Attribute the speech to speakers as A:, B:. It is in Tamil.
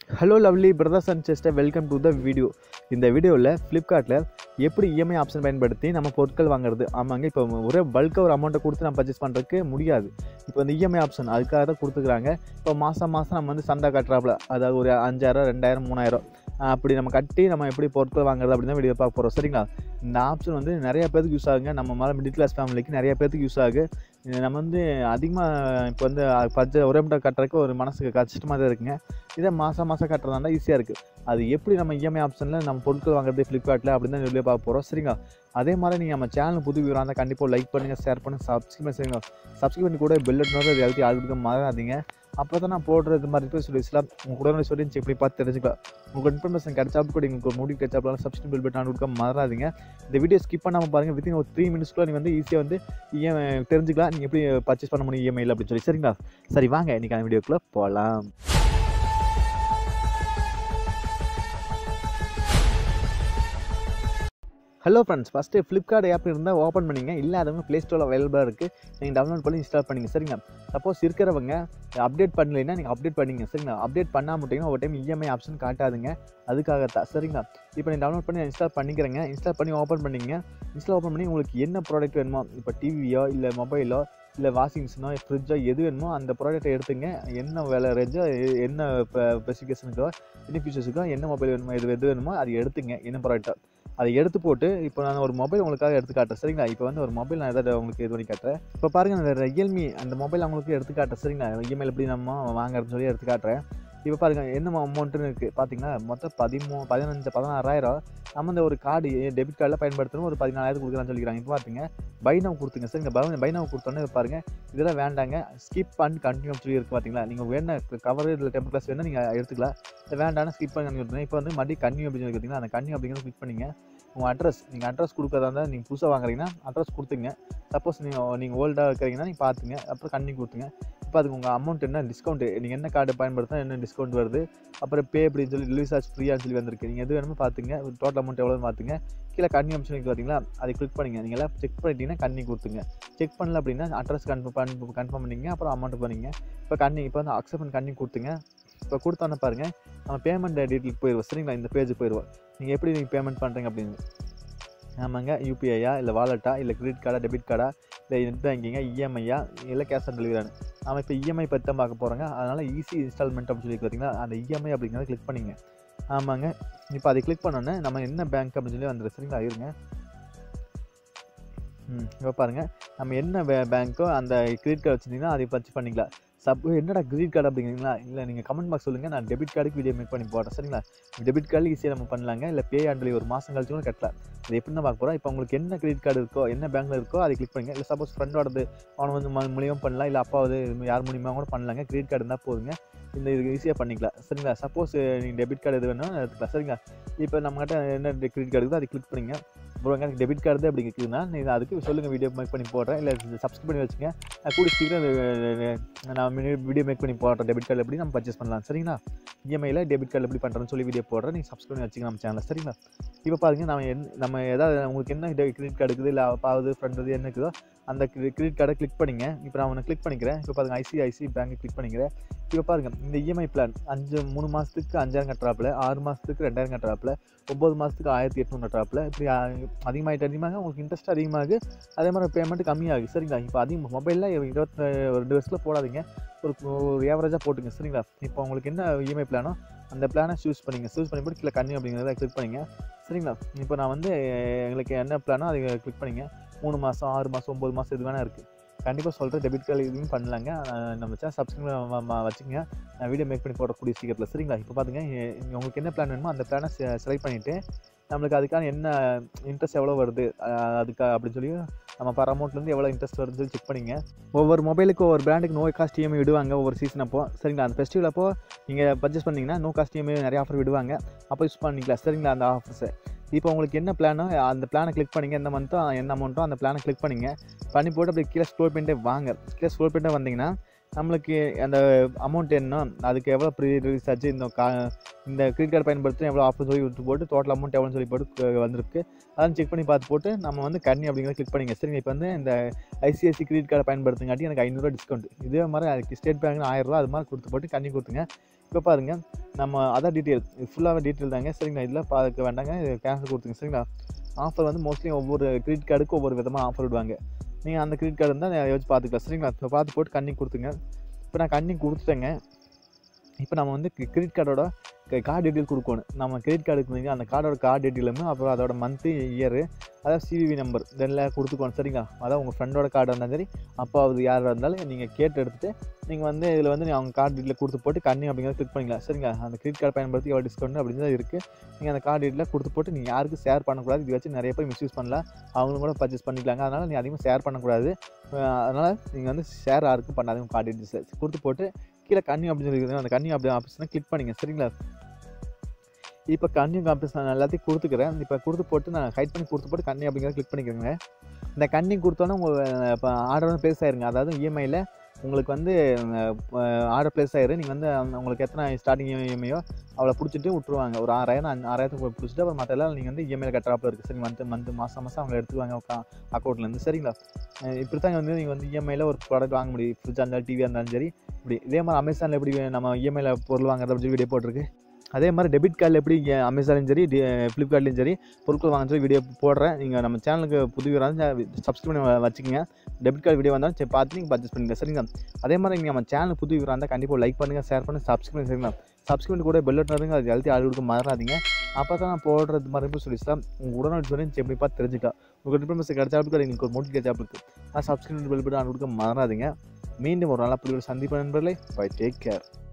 A: hello lovely brothers and sister welcome to the video இந்த வீடியோவில் ஃப்ளிப்கார்ட்டில் எப்படி இஎம்ஐ ஆப்ஷன் பயன்படுத்தி நம்ம பொருட்கள் வாங்குறது ஆமாங்க இப்போ ஒரே பல்காக ஒரு அமௌண்ட்டை கொடுத்து நம்ம பர்ச்சேஸ் பண்ணுறதுக்கு முடியாது இப்போ இந்த இஎம்ஐ ஆப்ஷன் அதுக்காக தான் கொடுத்துக்குறாங்க இப்போ மாதம் மாதம் நம்ம வந்து சந்தா கட்டுறாப்புல அதாவது ஒரு அஞ்சாயிரம் ரெண்டாயிரம் மூணாயிரம் ஆஹ் அப்படி நம்ம கட்டி நம்ம எப்படி பொருட்கள் வாங்குறது அப்படின்னு தான் வீடியோ பார்க்க போகிறோம் சரிங்களா இந்த ஆப்ஷன் வந்து நிறைய பேருக்கு யூஸ் ஆகுங்க நம்ம மேலே மிடில் கிளாஸ் ஃபேமிலிக்கு நிறைய பேருக்கு யூஸ் ஆகு இது நம்ம வந்து அதிகமாக இப்போ வந்து பட்ஜெட் ஒரே மட்டும் கட்டுறதுக்கு ஒரு மனசுக்கு கஷ்டமாக தான் இருக்குங்க இதை மாதம் மாதம் கட்டுறதா இருந்தால் ஈஸியாக இருக்குது அது எப்படி நம்ம இஎம்ஐ ஆப்ஷனில் நம்ம பொருட்கள் வாங்குறது ஃப்ளிப்கார்ட்டில் அப்படின்னு தான் வீடியோ பார்க்க போகிறோம் சரிங்களா அதே மாதிரி நீங்கள் நம்ம சேனல் புது விவரம் இருந்தால் கண்டிப்பாக லைக் பண்ணுங்கள் ஷேர் பண்ணுங்கள் சப்ஸ்கிரைப் செய்யுங்க சப்ஸ்கிரைப் பண்ணி கூட பெல் பட்டன் அது எழுதி அதுக்கு மறக்காதீங்க அப்போ தான் நான் போடுற இது மாதிரி போய் சொல்லிச்சுலாம் உங்கள் கூட சொல்லி செக் பண்ணி பார்த்து தெரிஞ்சுக்கலாம் உங்களுக்கு இன்ஃபர்மேஷன் கிடைச்சாப்பு கூட உங்களுக்கு ஒரு நோட்டி கிடைச்சாப்பலாம் சப்ஸ்கிரைப் பெல் பட்டன் கொடுக்க மறக்காதீங்க இந்த வீடியோ ஸ்கிப் பண்ணாமல் பாருங்கள் வித்தின் ஒரு த்ரீ மினிட்ஸ்க்குள்ள நீங்கள் வந்து ஈஸியாக வந்து இஎம்ஐ தெரிஞ்சுக்கலாம் நீங்கள் எப்படி பர்ச்சேஸ் பண்ண முடியும் இஎம்ஐயில் அப்படின்னு சொல்லி சரிங்களா சரி வாங்க இன்றைக்கி அந்த வீடியோக்குள்ளே போகலாம் hello friends first Flipkart app இருந்தால் ஓப்பன் பண்ணிங்க இல்லாதவங்க ப்ளே ஸ்டோரில் அவைலபிளாக இருக்குது நீங்கள் டவுன்லோட் பண்ணி இன்ஸ்டால் பண்ணிங்க சரிங்களா சப்போஸ் இருக்கிறவங்க அப்டேட் பண்ணலைன்னா நீங்கள் அப்டேட் பண்ணிங்க சரிங்களா அப்டேட் பண்ணாம விட்டிங்கன்னா ஒரு டைம் இஎம்ஐ ஆப்ஷன் காட்டாதுங்க அதுக்காகத்தான் சரிங்களா இப்போ நீங்கள் டவுன்லோட் பண்ணி இன்ஸ்டால் பண்ணிக்கிறேங்க இன்ஸ்டால் பண்ணி ஓப்பன் பண்ணிங்க இன்ஸ்டால் ஓப்பன் பண்ணி உங்களுக்கு என்ன ப்ராடக்ட் வேணுமோ இப்போ டிவியோ இல்லை மொபைலோ இல்லை வாஷிங் மிஷினோ ஃப்ரிட்ஜோ எது வேணுமோ அந்த ப்ராடக்ட்டை எடுத்துங்க என்ன விலை ரேஞ்சோ என்ன ஸ்பெசிஃபிகேஷனுக்கோ என்ன ஃபீச்சர்ஸுக்கோ என்ன மொபைல் வேணுமோ எது எது வேணுமோ அதை எடுத்துங்க என்ன ப்ராடக்ட்டோ அதை எடுத்து போட்டு இப்போ நான் ஒரு மொபைல் உங்களுக்காக எடுத்து காட்டுறேன் சரிங்களா இப்போ வந்து ஒரு மொபைல் நான் எதாவது உங்களுக்கு இது பண்ணி காட்டுறேன் இப்போ பாருங்கள் அந்த ரியல்மி அந்த மொபைல் உங்களுக்கு எடுத்து காட்டுறேன் சரிங்களா இஎம்ஐயில் எப்படி நம்ம வாங்குறதுன்னு சொல்லி எடுத்து காட்டுறேன் இப்போ பாருங்கள் என்ன அமௌண்ட்டுன்னு இருக்குது பார்த்தீங்கன்னா மொத்தம் பதிமூ பதினஞ்சு பதினாறாயிரம் நம்ம இந்த ஒரு கார்டு டெபிட் கார்டில் பயன்படுத்தணும் ஒரு பதினாலாயிரம் கொடுக்குறான்னு சொல்லிக்கிறாங்க இப்போ பார்த்தீங்க பைனவ் கொடுத்துங்க சரிங்க பை பைனவ் கொடுத்தோன்னே பாருங்கள் இதெல்லாம் வேண்டாங்க ஸ்கிப் அண்ட் கண்டினியூ சொல்லி இருக்குது பார்த்தீங்களா நீங்கள் வேணா கவர் இதில் டெம்பிள் கிளாஸ் வேணால் நீங்கள் எடுத்துக்கலாம் இது வேண்டாம்னா ஸ்கிப் பண்ணி கண்டினியூ இப்போ வந்து மறுபடியும் கன்னியூ அப்படின்னு சொல்லி பார்த்தீங்கன்னா அந்த கன்னியூ அப்படிங்கிறது கிளிக் பண்ணிங்க உங்கள் அட்ரஸ் நீங்கள் அட்ரஸ் கொடுக்கறதா இருந்தால் நீங்கள் புதுசாக வாங்குறீங்கன்னா அட்ரஸ் கொடுத்துங்க சப்போஸ் நீங்கள் நீங்கள் ஓல்டாக இருக்கிறீங்கன்னா நீங்கள் பார்த்துங்க அப்புறம் கண்ணி கொடுத்துங்க இப்போ அதுக்கு உங்கள் அமௌண்ட் என்ன டிஸ்கவுண்ட் நீங்கள் என்ன கார்டு பயன்படுத்தினா என்ன டிஸ்கவுண்ட் வருது அப்புறம் பே அப்படின்னு சொல்லி ரிலீஸ் ஆச்சு ஃப்ரீயான்னு சொல்லி வந்திருக்கு நீங்கள் எது வேணுமோ பார்த்துங்க டோட்டல் அமௌண்ட் எவ்வளோன்னு பார்த்துங்க கீழே கண்ணி ஆப்ஷன் பார்த்தீங்களா அதை கிளிக் பண்ணிங்க நீங்கள் எல்லாம் செக் பண்ணிட்டீங்கன்னா கண்ணி கொடுத்துங்க செக் பண்ணல அப்படின்னா அட்ரஸ் கன்ஃபார்ம் கன்ஃபார்ம் பண்ணிங்க அப்புறம் அமௌண்ட் பண்ணிங்க இப்போ கண்ணி இப்போ வந்து அக்செப்ட் பண்ணி கண்ணி கொடுத்துங்க இப்போ கொடுத்தோன்னே பாருங்கள் நம்ம பேமெண்ட் டீட்டெயில் போயிடுவோம் சரிங்களா இந்த பேஜ் போயிடுவோம் நீங்கள் எப்படி நீங்கள் பேமெண்ட் பண்ணுறீங்க அப்படின்னு ஆமாங்க யூபிஐயா இல்லை வாலெட்டா இல்லை கிரெடிட் கார்டா டெபிட் கார்டா இல்லை நெட் பேங்கிங்கா இஎம்ஐயா இல்லை கேஷ் ஆன் டெலிவரியானு நம்ம இப்போ இஎம்ஐ பற்றி தான் பார்க்க போகிறோங்க அதனால் ஈஸி இன்ஸ்டால்மெண்ட் அப்படின்னு சொல்லி பார்த்தீங்கன்னா அந்த இஎம்ஐ அப்படிங்கிறத கிளிக் பண்ணிங்க ஆமாங்க இப்போ அதை கிளிக் பண்ணோன்னே நம்ம என்ன பேங்க் அப்படின்னு சொல்லி வந்துடும் சரிங்களா இருங்க ம் இப்போ பாருங்கள் நம்ம என்ன பே பேங்க்கோ அந்த கிரெடிட் கார்டு வச்சுருந்தீங்கன்னா அதை பர்ச்சேஸ் பண்ணிக்கலாம் சப் என்னடா கிரெடிட் கார்டு அப்படிங்கிறீங்களா இல்லை நீங்கள் கமெண்ட் பாக்ஸ் சொல்லுங்கள் நான் டெபிட் கார்டுக்கு வீடியோ மேக் பண்ணி போடுறேன் சரிங்களா டெபிட் கார்டு ஈஸியாக நம்ம பண்ணலாங்க இல்லை பே ஆண்டில் ஒரு மாதம் கழிச்சு கூட கட்டலாம் அது எப்படி தான் பார்க்க போகிறோம் இப்போ உங்களுக்கு என்ன கிரெடிட் கார்டு இருக்கோ என்ன பேங்க்கில் இருக்கோ அதை கிளிக் பண்ணுங்க இல்லை சப்போஸ் ஃப்ரெண்டோடது அவனை வந்து மூலியமாக பண்ணலாம் இல்லை அப்பாவது யார் மூலியமாக கூட பண்ணலாங்க கிரெடிட் கார்டு இருந்தால் போதுங்க இந்த இது ஈஸியாக பண்ணிக்கலாம் சரிங்களா சப்போஸ் நீங்கள் டெபிட் கார்டு எது வேணும் எடுத்துக்கலாம் சரிங்களா இப்போ நம்மகிட்ட என்ன கிரெடிட் கார்டு இருக்கோ அதை கிளிக் பண்ணிங்க அப்புறம் எனக்கு டெபிட் கார்டு தான் அப்படி இருக்குதுன்னா நீங்கள் அதுக்கு சொல்லுங்கள் வீடியோ மேக் பண்ணி போடுறேன் இல்லை சப்ஸ்கிரைப் பண்ணி வச்சுங்க நான் கூட சீக்கிரம் நான் வீடியோ மேக் பண்ணி போடுறேன் டெபிட் கார்டு எப்படி நம்ம பர்ச்சேஸ் பண்ணலாம் சரிங்களா இஎம்ஐயில் டெபிட் கார்டு எப்படி பண்ணுறேன்னு சொல்லி வீடியோ போடுறேன் நீங்கள் சப்ஸ்கிரைப் பண்ணி வச்சுங்க நம்ம சேனலில் சரிங்களா இப்போ பாருங்கள் நம்ம என் நம்ம ஏதாவது உங்களுக்கு என்ன கிரெடிட் கார்டு இருக்குது இல்லை அப்பாவது ஃப்ரெண்டு என்ன இருக்குதோ அந்த கிரெடிட் கார்டை கிளிக் பண்ணிங்க இப்போ நான் ஒன்று கிளிக் பண்ணிக்கிறேன் இப்போ பாருங்கள் ஐசிஐசி பேங்க் கிளிக் பண்ணிக்கிறேன் இப்போ பாருங்கள் இந்த இஎம்ஐ பிளான் அஞ்சு மூணு மாதத்துக்கு அஞ்சாயிரம் கட்டுறாப்புல ஆறு மாதத்துக்கு ரெண்டாயிரம் கட்டுறாப்புல ஒம்பது மாதத்துக்கு ஆயிரத்தி எட்நூறு கட்டுறாப்புல இப்படி அதிகமாகிட்டு அதிகமாக உங்களுக்கு இன்ட்ரெஸ்ட் அதிகமாகுது அதே மாதிரி பேமெண்ட் கம்மியாகுது சரிங்களா இப்போ அதிகம் மொபைலில் இருபத்தி ரெண்டு வருஷத்தில் போடாதீங்க ஒரு ஒரு ஏவரேஜாக போட்டுங்க சரிங்களா இப்போ உங்களுக்கு என்ன இஎம்ஐ பிளானோ அந்த பிளானை சூஸ் பண்ணிங்க சூஸ் பண்ணி போட்டு கீழே கண்ணி அப்படிங்கிறத கிளிக் பண்ணிங்க சரிங்களா இப்போ நான் வந்து எங்களுக்கு என்ன பிளானோ அதை கிளிக் பண்ணிங்க மூணு மாதம் ஆறு மாதம் ஒம்பது மாதம் இது வேணால் இருக்குது கண்டிப்பாக சொல்கிறேன் டெபிட் கார்டு இதுவும் பண்ணலாங்க நம்ம சேனல் சப்ஸ்கிரைப் வச்சுங்க நான் வீடியோ மேக் பண்ணி போடக்கூடிய சீக்கிரத்தில் சரிங்களா இப்போ பார்த்துங்க உங்களுக்கு என்ன பிளான் வேணுமோ அந்த பிளானை செலக்ட் பண்ணிவிட்டு நம்மளுக்கு அதுக்கான என்ன இன்ட்ரெஸ்ட் எவ்வளோ வருது அதுக்கு அப்படின்னு சொல்லி நம்ம பர் அமௌண்ட்லேருந்து எவ்வளோ இன்ட்ரெஸ்ட் வருதுன்னு சொல்லி செக் பண்ணிங்க ஒவ்வொரு மொபைலுக்கு ஒவ்வொரு பிராண்டுக்கு நோ காஸ்ட் இஎம்ஐ விடுவாங்க ஒவ்வொரு சீசன் அப்போ சரிங்களா அந்த ஃபெஸ்டிவல் அப்போ நீங்கள் பர்ச்சேஸ் பண்ணிங்கன்னா நோ காஸ்ட் இஎம்ஐ நிறைய ஆஃபர் விடுவாங்க அப்போ யூஸ் பண்ணிக்கலாம் சரிங்களா அந்த ஆஃபர்ஸை இப்போ உங்களுக்கு என்ன பிளானோ அந்த பிளானை கிளிக் பண்ணிங்க எந்த மந்த்தோ என்ன அமௌண்ட்டோ அந்த பிளானை கிளிக் பண்ணிங்க பண்ணி போட்டு அப்படி கீழே ஸ்க்ரோல் பண்ணிட்டே வாங்க கீழே ஸ்க்ரோல் பண்ணிட்டே வந்தீங்கன்னா நம்மளுக்கு அந்த அமௌண்ட் என்ன அதுக்கு எவ்வளோ ப்ரீ ரிலீஸ் ஆச்சு இந்த கா இந்த கிரெடிட் கார்டு பயன்படுத்தி எவ்வளோ ஆஃபர் சொல்லி விட்டு போட்டு டோட்டல் அமௌண்ட் எவ்வளோன்னு சொல்லி போட்டு கு- வந்திருக்கு அதெல்லாம் செக் பண்ணி பார்த்து போட்டு நம்ம வந்து கண்ணி அப்படிங்கிறத கிளிக் பண்ணிங்க சரிங்க இப்போ வந்து இந்த ஐசிஐசி கிரெடிட் கார்டை பயன்படுத்துங்காட்டி எனக்கு ஐநூறுரூவா டிஸ்கவுண்ட் இதே மாதிரி அதுக்கு ஸ்டேட் பேங்க் ஆயிரரூவா அது மாதிரி கொடுத்து போட்டு கண்ணி கொடுத்துங்க இப்போ பாருங்க நம்ம அதான் டீட்டெயில் ஃபுல்லாகவே டீட்டெயில் தாங்க சரிங்களா இதில் பார்க்க வேண்டாங்க கேன்சல் கொடுத்துங்க சரிங்களா ஆஃபர் வந்து மோஸ்ட்லி ஒவ்வொரு கிரெடிட் கார்டுக்கு ஒவ்வொரு விதமாக ஆஃபர் விடுவாங்க நீங்கள் அந்த கிரெடிட் கார்டு இருந்தால் அதை வச்சு பார்த்துக்கலாம் சரிங்களா இப்போ பார்த்து போட்டு கண்ணி கொடுத்துங்க இப்போ நான் கண்ணி கொடுத்துட்டேங்க இப்போ நம்ம வந்து கிரெடிட் கார்டோட கார்டு டீட்டெயில் கொடுக்கணும் நம்ம கிரெடிட் கார்டு இருக்குங்க அந்த கார்டோட கார்டு டீட்டெயிலுமே அப்புறம் அதோட மந்த்து இயரு அதாவது சிவிவி நம்பர் இதெல்லாம் கொடுத்துக்கணும் சரிங்களா அதான் உங்கள் ஃப்ரெண்டோட கார்டு இருந்தாலும் சரி அப்பாவது யாராக இருந்தாலும் நீங்கள் கேட்டு எடுத்துகிட்டு நீங்கள் வந்து இதில் வந்து நீ அவங்க கார்டு டீட்டெயில் கொடுத்து போட்டு கண்ணி அப்படிங்கிறத கிளிக் பண்ணிக்கலாம் சரிங்களா அந்த கிரெடிட் கார்டு பயன்படுத்தி எவ்வளோ டிஸ்கவுண்ட் அப்படிங்கிறது இருக்குது நீங்கள் அந்த கார்டு டீட்டெயில் கொடுத்து போட்டு நீங்கள் யாருக்கும் ஷேர் பண்ணக்கூடாது இது வச்சு நிறைய பேர் மிஸ்யூஸ் பண்ணலாம் அவங்களும் கூட பர்ச்சேஸ் பண்ணிக்கலாங்க அதனால் நீங்கள் அதிகமாக ஷேர் பண்ணக்கூடாது அதனால் நீங்கள் வந்து ஷேர் யாருக்கும் பண்ணாதீங்க கார்டு டீட்டெயில்ஸ் கொடுத்து போட்டு கீழே கன்னியூ அப்படின்னு சொல்லி அந்த கன்னியூ அப்படி ஆப்ஷனை கிளிக் பண்ணிங்க சரிங்களா இப்போ கன்னியூ ஆப்ஷன் நான் எல்லாத்தையும் கொடுத்துக்கிறேன் இப்போ கொடுத்து போட்டு நான் ஹைட் பண்ணி கொடுத்து போட்டு கன்னி அப்படிங்கிறத கிளிக் பண்ணிக்கிறேங்க இந்த கன்னி கொடுத்தோன்னே உங்கள் இப்போ ஆர்டர் வந்து ப்ளேஸ் ஆயிருங்க அதாவது இஎம்ஐயில் உங்களுக்கு வந்து ஆர்டர் ப்ளேஸ் ஆயிரு நீங்கள் வந்து அந்த- உங்களுக்கு எத்தனை ஸ்டார்டிங் இஎம்ஐயோ அவளை பிடிச்சிட்டு விட்ருவாங்க ஒரு ஆறாயிரம் அஞ்சு- ஆறாயிரத்துக்கு பிடிச்சிட்டு அப்புறம் மற்ற எல்லாம் நீங்கள் வந்து இஎம்ஐயில் கட்டுறாப்புல இருக்குது சரி மந்த் மந்த் மாதம் மாதம் அவங்க எடுத்துக்குவாங்க அக்கௌண்ட்லேருந்து சரிங்களா அஹ் இப்படி தான் வந்து நீங்கள் வந்து இஎம்ஐயில் ஒரு ப்ராடக்ட் வாங்க முடியும் ஃப்ரிட்ஜாக இருந்தாலும் டிவியாக இருந்தாலும் சரி இப்படி இதே மாதிரி அமேசானில் எப்படி நம்ம இஎம்ஐயில் பொருள் வாங்குறத பற்றி வீடியோ போட்டிருக்கு அதே மாதிரி டெபிட் கார்டில் எப்படி இங்கே அமேசான்லையும் சரி ஃப்ளிப்கார்ட்லையும் சரி பொருட்கள் வாங்க சொல்லி வீடியோ போடுறேன் நீங்கள் நம்ம சேனலுக்கு புது வீராக சப்ஸ்கிரைப் பண்ணி வ- வச்சுக்கோங்க டெபிட் கார்டு வீடியோ வந்தாலும் சரி பார்த்து நீங்கள் பர்ச்சேஸ் பண்ணுங்க சரிங்களா அதே மாதிரி நீங்கள் நம்ம சேனல் புது வீராக இருந்தால் கண்டிப்பாக லைக் பண்ணுங்கள் ஷேர் பண்ணி சப்ஸ்கிரைப் பண்ணி சரிங்களா சப்ஸ்கிரைப் கூட பெல் பட்டன் அது எழுதி ஆள் கொடுக்க மறக்காதீங்க அப்போ தான் நான் போடுறது மறுபடியும் சொல்லிச்சுலாம் உங்கள் உடனே சொல்லி எப்படி பார்த்து தெரிஞ்சுக்கலாம் உங்களுக்கு இன்ஃபர்மேஷன் கிடைச்சாப்புக்கு எனக்கு ஒரு மோட்டிவ் கிடைச்சாப்புக்கு நான் சப்ஸ்கிரைப் பெல் பட்டன் ஆள் கொடுக்க மறக்காதீங்க மீண்டும் ஒரு நல்ல புதிய சந்திப்பு நண்பர்களே பை டேக் கேர்